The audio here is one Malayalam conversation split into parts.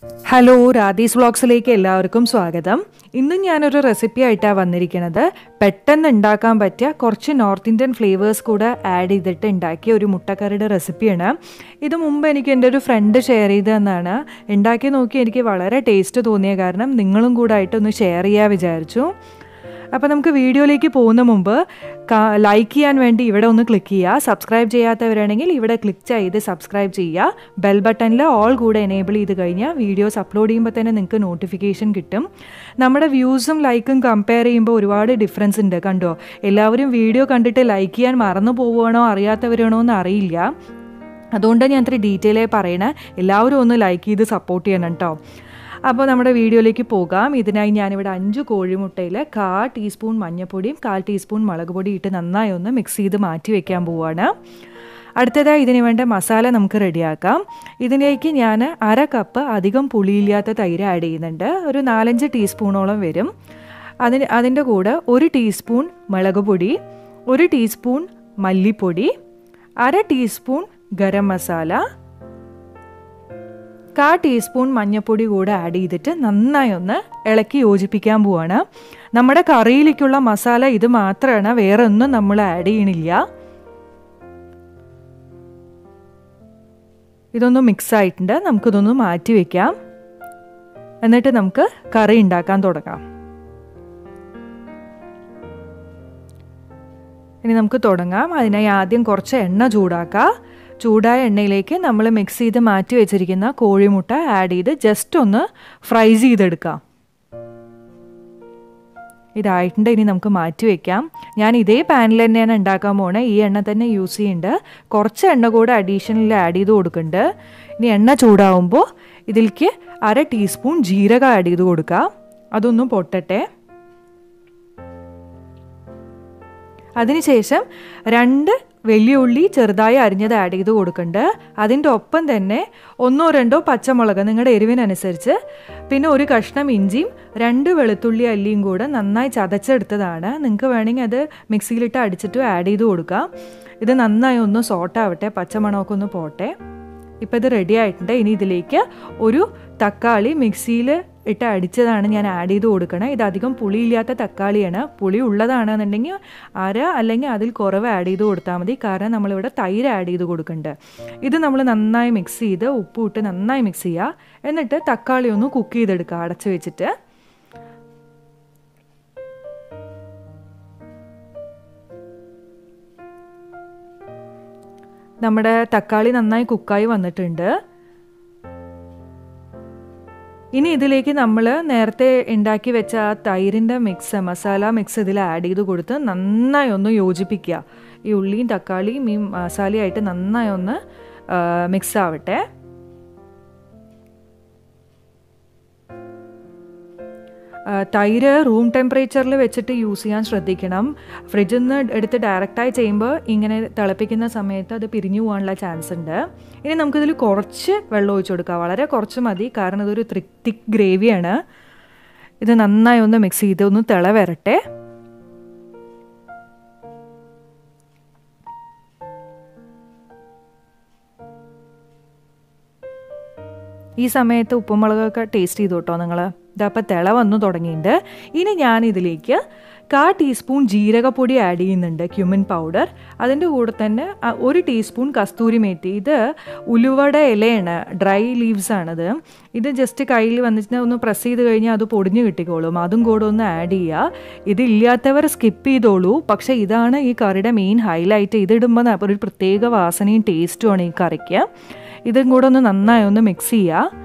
ഹലോ രാധീസ് വ്ളോഗ്സിലേക്ക് എല്ലാവർക്കും സ്വാഗതം ഇന്നും ഞാനൊരു റെസിപ്പി ആയിട്ടാണ് വന്നിരിക്കുന്നത് പെട്ടെന്ന് ഉണ്ടാക്കാൻ പറ്റിയ കുറച്ച് നോർത്ത് ഇന്ത്യൻ ഫ്ലേവേഴ്സ് കൂടെ ആഡ് ചെയ്തിട്ട് ഉണ്ടാക്കിയ ഒരു മുട്ടക്കറിയുടെ റെസിപ്പിയാണ് ഇത് മുമ്പ് എനിക്ക് എൻ്റെ ഒരു ഫ്രണ്ട് ഷെയർ ചെയ്തതെന്നാണ് ഉണ്ടാക്കി നോക്കി എനിക്ക് വളരെ ടേസ്റ്റ് തോന്നിയ കാരണം നിങ്ങളും കൂടെ ആയിട്ടൊന്ന് ഷെയർ ചെയ്യാൻ വിചാരിച്ചു അപ്പോൾ നമുക്ക് വീഡിയോയിലേക്ക് പോകുന്ന മുമ്പ് ലൈക്ക് ചെയ്യാൻ വേണ്ടി ഇവിടെ ഒന്ന് ക്ലിക്ക് ചെയ്യുക സബ്സ്ക്രൈബ് ചെയ്യാത്തവരാണെങ്കിൽ ഇവിടെ ക്ലിക്ക് ചെയ്ത് സബ്സ്ക്രൈബ് ചെയ്യുക ബെൽ ബട്ടണിൽ ഓൾ കൂടെ എനേബിൾ ചെയ്ത് കഴിഞ്ഞാൽ വീഡിയോസ് അപ്ലോഡ് ചെയ്യുമ്പോൾ തന്നെ നിങ്ങൾക്ക് നോട്ടിഫിക്കേഷൻ കിട്ടും നമ്മുടെ വ്യൂസും ലൈക്കും കമ്പയർ ചെയ്യുമ്പോൾ ഒരുപാട് ഡിഫറൻസ് ഉണ്ട് കണ്ടോ എല്ലാവരും വീഡിയോ കണ്ടിട്ട് ലൈക്ക് ചെയ്യാൻ മറന്നു പോവുകയാണോ അറിയാത്തവരാണോ എന്ന് അറിയില്ല അതുകൊണ്ട് ഞാൻ അത്ര ഡീറ്റെയിൽ ആയി പറയണേ എല്ലാവരും ഒന്ന് ലൈക്ക് ചെയ്ത് സപ്പോർട്ട് ചെയ്യണം കേട്ടോ അപ്പോൾ നമ്മുടെ വീഡിയോയിലേക്ക് പോകാം ഇതിനായി ഞാനിവിടെ അഞ്ച് കോഴിമുട്ടയിൽ കാൽ ടീസ്പൂൺ മഞ്ഞൾപ്പൊടിയും കാൽ ടീസ്പൂൺ മുളക് പൊടി ഇട്ട് നന്നായി ഒന്ന് മിക്സ് ചെയ്ത് മാറ്റി വെക്കാൻ പോവുകയാണ് അടുത്തതായി ഇതിന് വേണ്ട മസാല നമുക്ക് റെഡിയാക്കാം ഇതിലേക്ക് ഞാൻ അര കപ്പ് അധികം പുളിയില്ലാത്ത തൈര് ആഡ് ചെയ്യുന്നുണ്ട് ഒരു നാലഞ്ച് ടീസ്പൂണോളം വരും അതിന് അതിൻ്റെ കൂടെ ഒരു ടീസ്പൂൺ മുളക് പൊടി ഒരു ടീസ്പൂൺ മല്ലിപ്പൊടി അര ടീസ്പൂൺ ഗരം മസാല കാ ടീസ്പൂൺ മഞ്ഞൾപ്പൊടി കൂടെ ആഡ് ചെയ്തിട്ട് നന്നായി ഒന്ന് ഇളക്കി യോജിപ്പിക്കാൻ പോവാണ് നമ്മുടെ കറിയിലേക്കുള്ള മസാല ഇത് മാത്രമാണ് വേറെ ഒന്നും നമ്മൾ ആഡ് ചെയ്യണില്ല ഇതൊന്ന് മിക്സ് ആയിട്ടുണ്ട് നമുക്കിതൊന്ന് മാറ്റി വെക്കാം എന്നിട്ട് നമുക്ക് കറി ഉണ്ടാക്കാൻ തുടങ്ങാം ഇനി നമുക്ക് തുടങ്ങാം അതിനായി ആദ്യം കുറച്ച് എണ്ണ ചൂടാക്കാം ചൂടായ എണ്ണയിലേക്ക് നമ്മൾ മിക്സ് ചെയ്ത് മാറ്റി വെച്ചിരിക്കുന്ന കോഴിമുട്ട ആഡ് ചെയ്ത് ജസ്റ്റ് ഒന്ന് ഫ്രൈസ് ചെയ്തെടുക്കാം ഇതായിട്ടുണ്ട് ഇനി നമുക്ക് മാറ്റി വെക്കാം ഞാൻ ഇതേ പാനിൽ തന്നെയാണ് ഉണ്ടാക്കാൻ പോണേ ഈ എണ്ണ തന്നെ യൂസ് ചെയ്യുന്നുണ്ട് കുറച്ച് എണ്ണ കൂടെ അഡീഷണൽ ആഡ് ചെയ്ത് കൊടുക്കുന്നുണ്ട് ഇനി എണ്ണ ചൂടാവുമ്പോൾ ഇതിലേക്ക് അര ടീസ്പൂൺ ജീരകം ആഡ് ചെയ്ത് കൊടുക്കാം അതൊന്നും പൊട്ടട്ടെ അതിനുശേഷം രണ്ട് വലിയ ഉള്ളി ചെറുതായി അരിഞ്ഞത് ആഡ് ചെയ്ത് കൊടുക്കുന്നുണ്ട് അതിൻ്റെ ഒപ്പം തന്നെ ഒന്നോ രണ്ടോ പച്ചമുളക് നിങ്ങളുടെ എരിവിനനുസരിച്ച് പിന്നെ ഒരു കഷ്ണം ഇഞ്ചിയും രണ്ട് വെളുത്തുള്ളി അല്ലിയും കൂടെ നന്നായി ചതച്ചെടുത്തതാണ് നിങ്ങൾക്ക് വേണമെങ്കിൽ അത് മിക്സിയിലിട്ട് അടിച്ചിട്ട് ആഡ് ചെയ്ത് കൊടുക്കാം ഇത് നന്നായി ഒന്ന് സോട്ടാവട്ടെ പച്ചമണമൊക്കെ ഒന്ന് പോട്ടെ ഇപ്പോൾ ഇത് റെഡി ആയിട്ടുണ്ട് ഇനി ഇതിലേക്ക് ഒരു തക്കാളി മിക്സിയിൽ ഇട്ട് അടിച്ചതാണ് ഞാൻ ആഡ് ചെയ്ത് കൊടുക്കണേ ഇത് അധികം പുളിയില്ലാത്ത തക്കാളിയാണ് പുളി ഉള്ളതാണെന്നുണ്ടെങ്കിൽ അര അല്ലെങ്കിൽ അതിൽ കുറവ് ആഡ് ചെയ്ത് കൊടുത്താൽ മതി കാരണം നമ്മളിവിടെ തൈര് ആഡ് ചെയ്ത് കൊടുക്കുന്നുണ്ട് ഇത് നമ്മൾ നന്നായി മിക്സ് ചെയ്ത് ഉപ്പ് ഇട്ട് നന്നായി മിക്സ് ചെയ്യുക എന്നിട്ട് തക്കാളി ഒന്ന് കുക്ക് ചെയ്തെടുക്കുക അടച്ച് വെച്ചിട്ട് നമ്മുടെ തക്കാളി നന്നായി കുക്കായി വന്നിട്ടുണ്ട് ഇനി ഇതിലേക്ക് നമ്മൾ നേരത്തെ ഉണ്ടാക്കി വെച്ച ആ തൈരിൻ്റെ മിക്സ് മസാല മിക്സ് ഇതിൽ ആഡ് ചെയ്ത് കൊടുത്ത് നന്നായി ഒന്ന് യോജിപ്പിക്കുക ഈ ഉള്ളിയും തക്കാളിയും ഈ മസാലയായിട്ട് നന്നായി ഒന്ന് മിക്സ് ആവട്ടെ തൈര് റൂം ടെമ്പറേച്ചറിൽ വെച്ചിട്ട് യൂസ് ചെയ്യാൻ ശ്രദ്ധിക്കണം ഫ്രിഡ്ജിൽ നിന്ന് എടുത്ത് ഡയറക്റ്റായി ചെയ്യുമ്പോൾ ഇങ്ങനെ തിളപ്പിക്കുന്ന സമയത്ത് അത് പിരിഞ്ഞു പോകാനുള്ള ചാൻസ് ഉണ്ട് ഇനി നമുക്കിതിൽ കുറച്ച് വെള്ളം ഒഴിച്ചു കൊടുക്കാം വളരെ കുറച്ച് മതി കാരണം ഇതൊരു തിക്ക് ഗ്രേവിയാണ് ഇത് നന്നായി ഒന്ന് മിക്സ് ചെയ്ത് ഒന്ന് തിള വരട്ടെ ഈ സമയത്ത് ഉപ്പുമുളകൊക്കെ ടേസ്റ്റ് ചെയ്തു കേട്ടോ നിങ്ങൾ ഇതപ്പോൾ തിള വന്നു തുടങ്ങിയിട്ടുണ്ട് ഇനി ഞാൻ ഇതിലേക്ക് കാ ടീസ്പൂൺ ജീരകപ്പൊടി ആഡ് ചെയ്യുന്നുണ്ട് ക്യുമിൻ പൗഡർ അതിൻ്റെ കൂടെ തന്നെ ഒരു ടീസ്പൂൺ കസ്തൂരി മേത്തി ഇത് ഉലുവയുടെ ഇലയാണ് ഡ്രൈ ലീവ്സ് ആണത് ഇത് ജസ്റ്റ് കയ്യിൽ വന്നിട്ട് ഒന്ന് പ്രസ് ചെയ്ത് കഴിഞ്ഞാൽ അത് പൊടിഞ്ഞു കിട്ടിക്കോളും അതും കൂടെ ഒന്ന് ആഡ് ചെയ്യുക ഇതില്ലാത്തവർ സ്കിപ്പ് ചെയ്തോളൂ പക്ഷേ ഇതാണ് ഈ കറിയുടെ മെയിൻ ഹൈലൈറ്റ് ഇതിടുമ്പോൾ ഒരു പ്രത്യേക വാസനയും ടേസ്റ്റുമാണ് ഈ കറിക്ക് ഇതും കൂടെ ഒന്ന് നന്നായി ഒന്ന് മിക്സ് ചെയ്യുക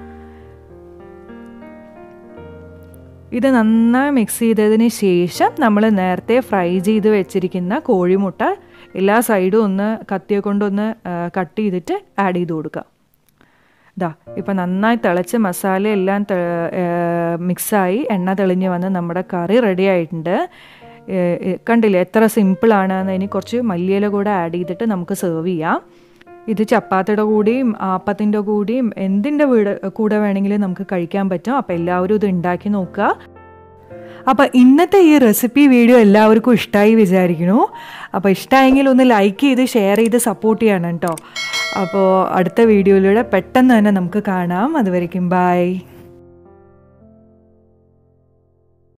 ഇത് നന്നായി മിക്സ് ചെയ്തതിന് ശേഷം നമ്മൾ നേരത്തെ ഫ്രൈ ചെയ്ത് വെച്ചിരിക്കുന്ന കോഴിമുട്ട എല്ലാ സൈഡും ഒന്ന് കത്തിയെ കൊണ്ടൊന്ന് കട്ട് ചെയ്തിട്ട് ആഡ് ചെയ്ത് കൊടുക്കുക ഇതാ ഇപ്പം നന്നായി തിളച്ച് മസാല എല്ലാം മിക്സായി എണ്ണ തെളിഞ്ഞ് വന്ന് നമ്മുടെ കറി റെഡി ആയിട്ടുണ്ട് കണ്ടില്ലേ എത്ര സിമ്പിളാണ് ഇനി കുറച്ച് മല്ലിയില കൂടെ ആഡ് ചെയ്തിട്ട് നമുക്ക് സെർവ് ചെയ്യാം ഇത് ചപ്പാത്തിയുടെ കൂടിയും ആപ്പത്തിൻ്റെ കൂടിയും എന്തിൻ്റെ വീട് കൂടെ വേണമെങ്കിലും നമുക്ക് കഴിക്കാൻ പറ്റും അപ്പോൾ എല്ലാവരും ഇത് ഉണ്ടാക്കി നോക്കുക അപ്പോൾ ഇന്നത്തെ ഈ റെസിപ്പി വീഡിയോ എല്ലാവർക്കും ഇഷ്ടമായി വിചാരിക്കുന്നു അപ്പോൾ ഇഷ്ടമായെങ്കിൽ ഒന്ന് ലൈക്ക് ചെയ്ത് ഷെയർ ചെയ്ത് സപ്പോർട്ട് ചെയ്യണം കേട്ടോ അപ്പോൾ അടുത്ത വീഡിയോയിലൂടെ പെട്ടെന്ന് തന്നെ നമുക്ക് കാണാം അതുവരയ്ക്കും ബൈ